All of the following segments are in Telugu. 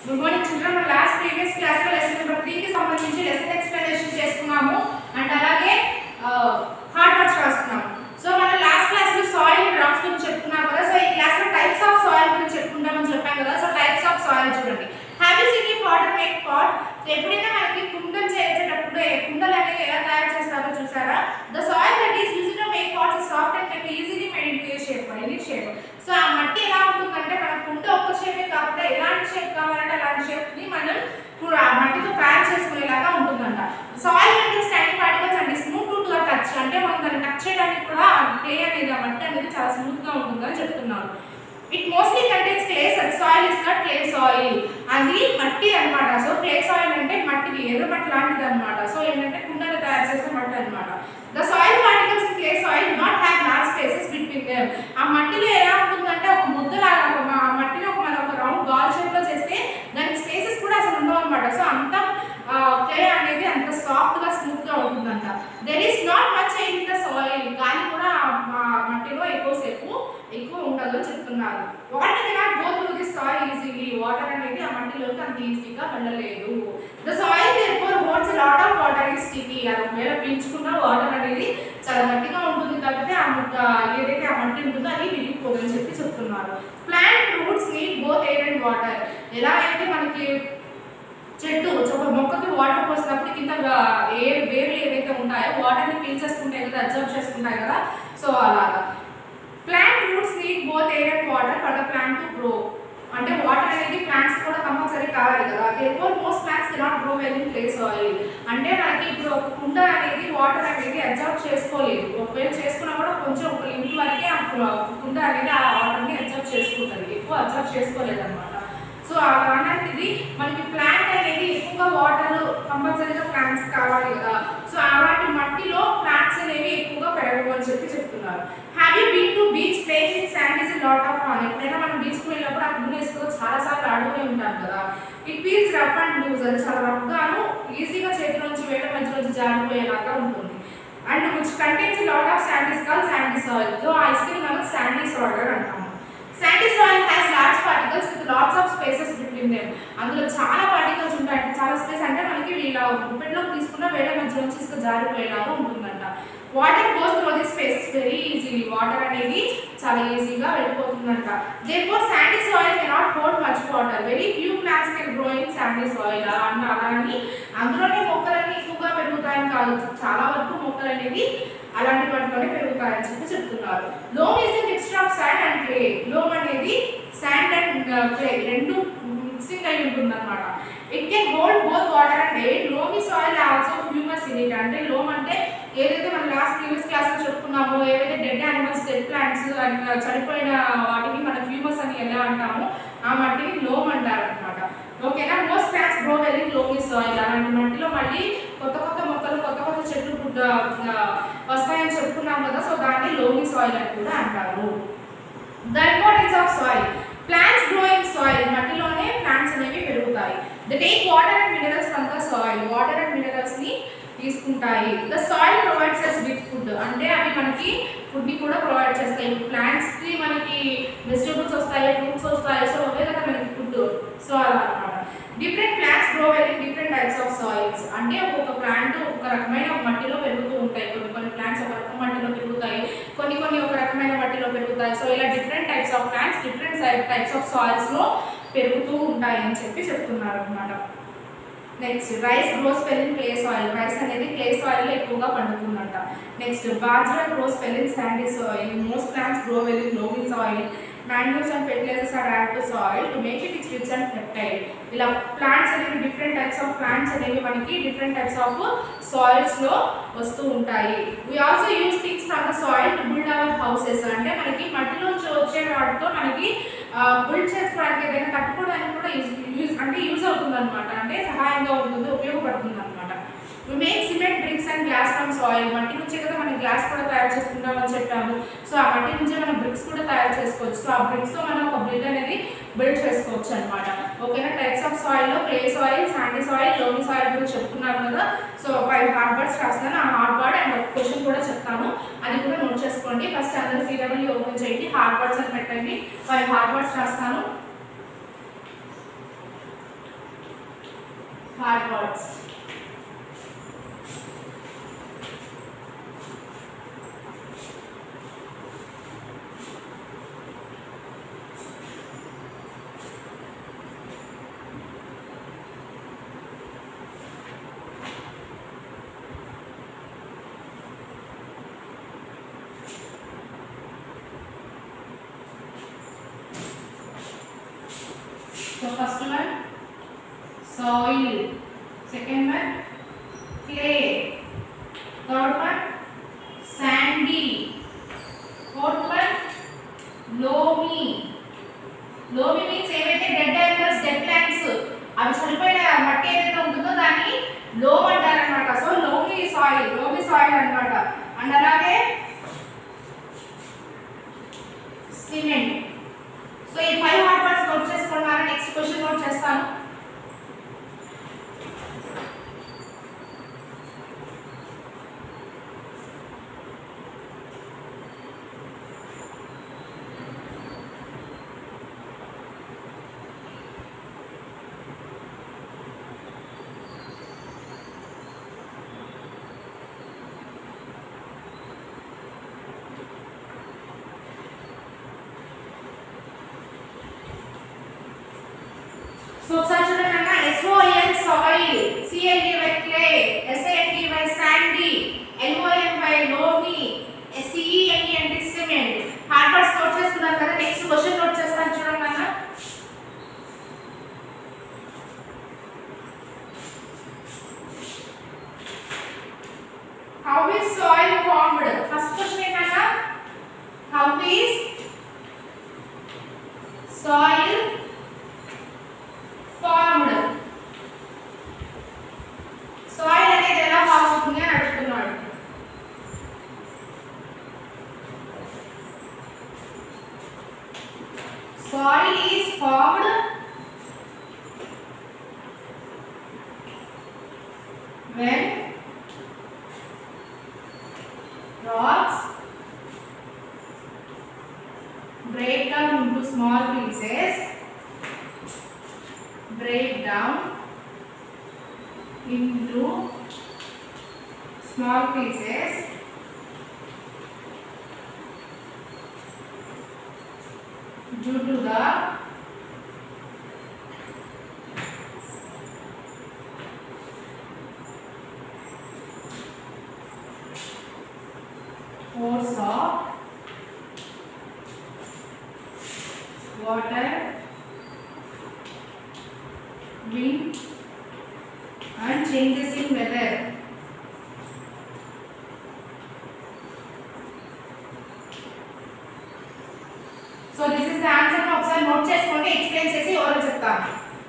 గుడ్ మార్నింగ్ చిల్డ్రన్ మన లాస్ట్ ప్రీవియస్ క్లాస్ లో లెసన్ నెంబర్ 3 కి సంబంధించి లెసన్ ఎక్స్ప్లెనేషన్ చేసుకున్నాము అండ్ అలాగే హార్డ్ వర్క్స్ రాసుకున్నాము సో మన లాస్ట్ క్లాస్ లో సాయిల్ డ్రాప్స్ గురించి చెప్పుకున్నాం కదా సో ఈ క్లాస్ లో టైప్స్ ఆఫ్ సాయిల్ గురించి చెప్పుకుంటామని చెప్పాం కదా సో టైప్స్ ఆఫ్ సాయిల్ చూడండి హ్యావ్ యూ సీన్ ఈ వాటర్ మేక్ పాట్ ఎప్పుడైనా మనకి కుండలు చేసేటప్పుడు ఏ కుండలు అనేవి ఎలా తయారు చేస్తారో చూసారా the soil that is used to make pots soft and can easily made into a shape any shape so ఆ మట్టి ఎలా ఉంటుందంటే మన కుండ ఒక్క షేపే కాకుండా ఎలాంటి షేప్ కావాలంటే అలాంటి షేప్ ని మనం కూడా ఆ మట్టితో తయారు చేసుకునేలాగా ఉంటుందంట soil contains tiny particles and smooth to the touch అంటే మనం దాన్ని టచ్ చేయడానికి కూడా క్లే అనేది ఆ మట్టి అనేది చాలా స్మూత్ గా ఉంటుందని చెప్తున్నారు it mostly contains clay soil is not clay soil అది మట్టి అన్నమాట సో క్లే సాయిల్ అంటే మట్టిది ఎర్ర మట్టి లాంటిది అన్నమాట సో ఏంటంటే కుండలు తయారు చేసే మట్టి అన్నమాట the soil particles in clay soil not have large spaces between them ఆ మట్టిలో ఎలా ఉంటుందంటే ఒక ముద్దలాగా ఒక మ- ఆ మట్టిని ఒక మనం ఒక రౌండ్ బాల్ షేప్ లో చేస్తే దానికి స్పేసెస్ కూడా అసలు ఉండవు అనమాట సో అంత క్లే అనేది అంత సాఫ్ట్ గా స్మూత్ గా ఉంటుందంట there is not much air in the soil కానీ కూడా ఆ మట్టిలో ఎక్కువసేపు ఎక్కువ ఉండదు అని చెప్తున్నారు water cannot go through the soil easily water అనేది ఆ మట్టిలోకి అంత ఈజీగా వెళ్ళలేదు the soil therefore holds lot of water is sticky అది ఒకవేళ పీల్చుకున్న వాటర్ అనేది చాలా గట్టిగా ఉంటుంది కాబట్టి ఆ ముక్క ఏదైతే ఆ మట్టి ఉంటుందో అది విరిగిపోదని చెప్పి చెప్తున్నారు plant roots need both air and water ఎలా అయితే మనకి చెట్టు ఒక మొక్కకి వాటర్ పోసినప్పుడు కింద ఎయిర్ వేర్లు ఏవైతే ఉంటాయో వాటర్ని పీల్చేసుకుంటాయి కదా అబ్జర్వ్ చేసుకుంటాయి కదా సో అలాగా plant roots need both air and water for the plant to grow అంటే వాటర్ అనేది ప్లాంట్స్ కూడా కంపల్సరీ కావాలి కదా therefore most plants cannot grow well in place oil అంటే మనకి ఇప్పుడు ఒక కుండ అనేది వాటర్ అనేది అబ్జర్వ్ చేసుకోలేదు ఒకవేళ చేసుకున్నా కూడా కొంచెం ఒక లిమిట్ వరకే ఆ కు- కుండ అనేది ఆ వాటర్ని అబ్జర్వ్ చేసుకుంటుంది ఎక్కువ అబ్జర్వ్ చేసుకోలేదు అనమాట సో అలాంటిది మనకి ప్లాంట్ అనేది ఎక్కువగా వాటర్ కంపల్సరీగా ప్లాంట్స్ కావాలి కదా సో అలాంటి మట్టిలో ప్లాంట్స్ అనేవి ఎక్కువగా పెరగవు అని చెప్పి చెప్తున్నారు have you been to beach playing in sand is lot of fun ఎప్పుడైనా మనం బీచ్కి వెళ్ళినప్పుడు ఆ గుండెస్తో చాలా సార్లు ఆడుతూనే ఉంటాం కదా it feels rough and loose అది చాలా రఫ్గాను ఈజీగా చేతిలోంచి వేయడం మధ్యలోంచి జారిపోయేలాగా ఉంటుంది and which contains lot of sand is call sandy soil so ఆ ఇసుకని మనం శాండీ సాయిల్ అంటాము sandy soil has large particles with lots of spaces between them అందులో చాలా పార్టికల్స్ ఉంటాయి అంటే చాలా స్పేస్ అంటే మనకి వీళ్ళ గుప్పెట్లోకి తీసుకున్న వేరే మధ్య నుంచి ఇసుక జారిపోయేలాగా ఉంటుందంట water goes through the spaces very easily water అనేది చాలా ఈజీగా వెళ్ళిపోతుందంట therefore sandy soil cannot hold much water very few plants can grow in sandy soil అన్న అలా అని అందులోనే మొక్కలన్నీ ఎక్కువగా పెరుగుతాయని కాదు చాలా వరకు మొక్కలు అనేది అలాంటి వాటిలోనే పెరుగుతాయని చెప్పి చెప్తున్నారు loam is mixture of sand and clay loam అనేది శాండ్ అండ్ క్లే రెండు మిక్సింగ్ అయి ఉంటుంది అనమాట it can hold both water and air loamy soil also humus in it అంటే లోమ్ అంటే ఏదైతే మనం లాస్ట్ ప్రీవియస్ క్లాస్ లో చెప్పుకున్నామో ఏవైతే డెడ్ యానిమల్స్ డెడ్ ప్లాంట్స్ చనిపోయిన వాటిని మనం హ్యూమస్ అని ఎలా అంటామో ఆ మట్టిని లోమ్ అంటారు అనమాట ఓకేనా most plants grow very loamy soil అలాంటి మట్టిలో మళ్ళీ కొత్త కొత్త మొక్కలు కొత్త కొత్త చెట్లు పుట్ట- ఆ, వస్తాయని చెప్పుకున్నాం కదా సో దాన్ని లోమి సాయిల్ అని కూడా అంటారు the importance of soil plants grow in soil మట్టిలోనే ప్లాంట్స్ అనేవి పెరుగుతాయి the take water and minerals from the soil water and minerals ని తీసుకుంటాయి the soil provides us with food అంటే అవి మనకి ఫుడ్ ని కూడా ప్రొవైడ్ చేస్తాయి ప్లాంట్స్ కి మనకి వెజిటబుల్స్ వస్తాయి ఫ్రూట్స్ వస్తాయి సో అవే కదా మనకి ఫుడ్ సో అలా అన్నమాట different plants grow very different types of soils అంటే ఒక్కొక్క ప్లాంట్ ఒక రకమైన మట్టిలో పెరుగుతూ ఉంటాయి కొన్ని కొన్ని ప్లాంట్స్ ఒక రకం మట్టిలో పెరుగుతాయి కొన్ని కొన్ని ఒక రకమైన మట్టిలో పెరుగుతాయి సో ఇలా different types of plants different types of soils లో పెరుగుతూ ఉంటాయి అని చెప్పి చెప్తున్నారు అనమాట next rice grows well in clay soil rice అనేది క్లే సాయిల్ లో ఎక్కువగా పండుతుందంట next bajra grows well in sandy soil most plants grow well in loamy soil manures and fertilizers are add to soil to make it its rich and fertile ఇలా ప్లాంట్స్ అనేవి డిఫరెంట్ టైప్స్ ఆఫ్ ప్లాంట్స్ అనేవి మనకి డిఫరెంట్ టైప్స్ ఆఫ్ సాయిల్స్ లో వస్తూ ఉంటాయి we also use things from the soil to build our houses అంటే మనకి మట్టిలోంచి వచ్చే వాటితో మనకి బిల్డ్ చేసుకోవడానికి ఏదైనా కట్టుకోవడానికి కూడా యూజ్ అంటే యూజ్ అవుతుంది అనమాట అంటే సహాయంగా ఉంటుంది ఉపయోగపడుతుంది అనమాట we make cement bricks and glass from soil మట్టి నుంచే కదా మనం గ్లాస్ కూడా తయారు చేసుకుంటామని చెప్పాము సో ఆ మట్టి నుంచే మనం బ్రిక్స్ కూడా తయారు చేసుకోవచ్చు సో ఆ బ్రిక్స్ తో మనం ఒక బ్రిడ్ అనేది బిల్డ్ చేసుకోవచ్చు అనమాట ఓకేనా టైప్స్ ఆఫ్ సాయిల్ లో clay soil sandy soil loamy soil గురించి చెప్పుకున్నాం కదా సో ఫైవ్ హార్డ్ వర్డ్స్ రాస్తాను ఆ హార్డ్ వర్డ్ అండ్ ఒక క్వశ్చన్ కూడా చెప్తాను అది కూడా నోట్ చేసుకోండి ఫస్ట్ అందరూ సీడబ్ల్యూ ఓపెన్ చేయండి హార్డ్ వర్డ్స్ అని పెట్టండి ఫైవ్ హార్డ్ వర్డ్స్ రాస్తాను hard words. So first one, soil. Second one, clay. Third one, sandy. Fourth one, loamy. Loamy means ఏవైతే డెడ్ యానిమల్స్ డెడ్ ప్లాంట్స్ అవి చనిపోయిన మట్టి ఏదైతే ఉంటుందో దాన్ని లోమ్ అంటారనమాట so loamy soil loamy soil అన్నమాట అండ్ అలాగే సిమెంట్ సో ఈ ఫైవ్ హార్డ్ వర్డ్స్ నోట్ చేసుకున్నారా నెక్స్ట్ క్వశ్చన్ నోట్ చేస్తాను సో ఒకసారి చూడండి అన్న S O L soil C L D by clay S A N D by sandy L O N by loamy S C E N D అంటే సిమెంట్ హార్డ్ వర్డ్స్ నోట్ చేసుకున్నారు కదా నెక్స్ట్ క్వశ్చన్ నోట్ చేస్తాను చూడండి అన్న How is soil formed? First question ఏంటన్నా How is soil formed? Soil అనేది ఎలా ఫామ్ అవుతుంది అని అడుగుతున్నాడు soil is formed when rocks break down into small pieces break down into small pieces due to the force of water wind and changes in weather. So this is the answer ఒకసారి నోట్ చేసుకోండి ఎక్స్ప్లెయిన్ చేసి ఎవరో చెప్తాను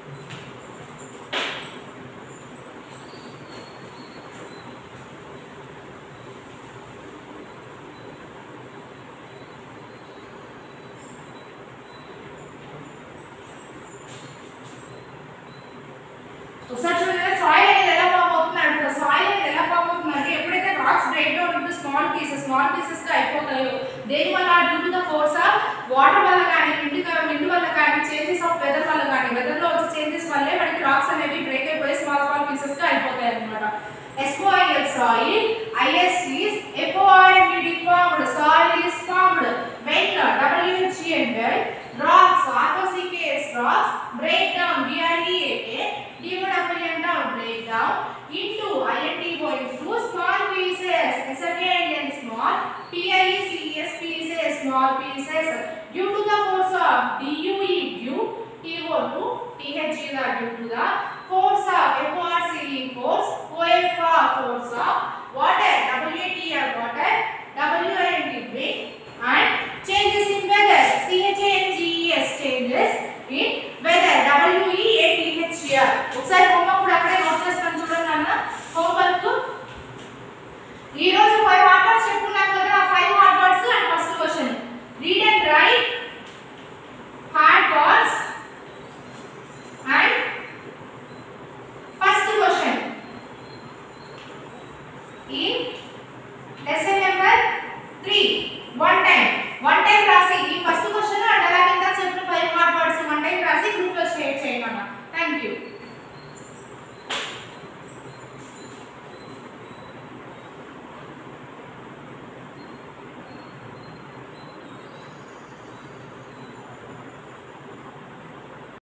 ఒకసారి చూడండి సాయిల్ అనేది ఎలా ఫామ్ అవుతుంది అంటారు సాయిల్ అనేది ఎలా ఫామ్ అవుతుంది అంటే ఎప్పుడైతే rocks break down into small pieces small pieces గా అయిపోతాయో దేని వల్ల due to the force of water వల్ల కానీ విండ్ విండ్ వల్ల కానీ చేంజెస్ ఆఫ్ వెదర్ వల్ల కానీ వెదర్ లో వచ్చే చేంజెస్ వల్లే మనకి రాక్స్ అనేవి బ్రేక్ అయిపోయి స్మాల్ స్మాల్ పీసెస్ గా అయిపోతాయి అన్నమాట SOIL soil IS is FORMD formed soil is formed when WHENL rocks ROCKS rocks break down BREAK DWN down break down into INTO into small pieces SMAN small PIECES pieces small pieces due to the force of DUE due TO2 TH is due to the force of FORCE force OFR force of water